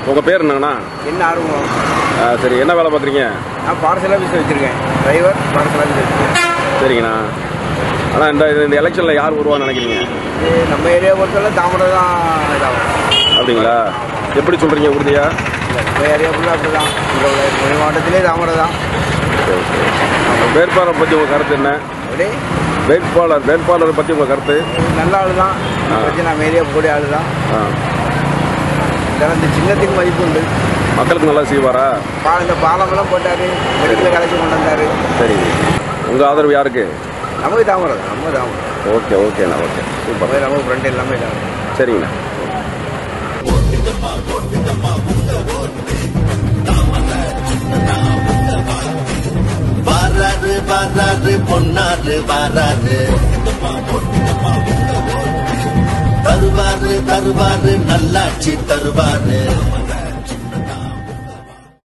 உங்கள் பேர் என்னங்கண்ணா என்ன ஆர்வம் ஆ, சரி என்ன வேலை பார்க்குறீங்க நான் பார்சல் ஆஃபீஸ் வச்சுருக்கேன் டிரைவர் பார்சல் ஆஃபீஸ் வச்சுருக்கேன் சரிங்கண்ணா ஆனால் இந்த இந்த எலெக்ஷனில் யார் வருவான்னு நினைக்கிறீங்க இது நம்ம ஏரியா பொறுத்தவரை தாமரை தான் இதாகும் அப்படிங்களா எப்படி சொல்கிறீங்க உறுதியா இல்லை நம்ம ஏரியா ஃபுல்லாக அப்படி தான் இங்கே உள்ள மொழி மாவட்டத்திலே தாமரை தான் வேட்பாளரை பற்றி உங்கள் கருத்து என்ன அப்படியே வேட்பாளர் வேட்பாளரை பற்றி உங்கள் கருத்து நல்ல ஆள் தான் பிரச்சனை நம்ம ஏரியா போடிய ஆள் தான் ஆ இதெல்லாம் இந்த சின்னத்துக்கு மதிப்பு உண்டு மக்களுக்கு நல்லா செய்வாரா பா இந்த பாலமெல்லாம் போட்டார் மெடிக்கல் கலெக்ஷன் கொண்டு வந்தார் சரி உங்கள் ஆதரவு யாருக்கு நமக்கு தாமரை தான் நம்ம தாமரை ஓகே ஓகேண்ணா ஓகே சூப்பர் நம்ம நம்ம ஃப்ரெண்ட் எல்லாமே தாமரை சரிங்கண்ணா வராரு வராரு பொன்னாரு வராரு தருவாரு தருவாரு நல்லாட்சி தருவாரு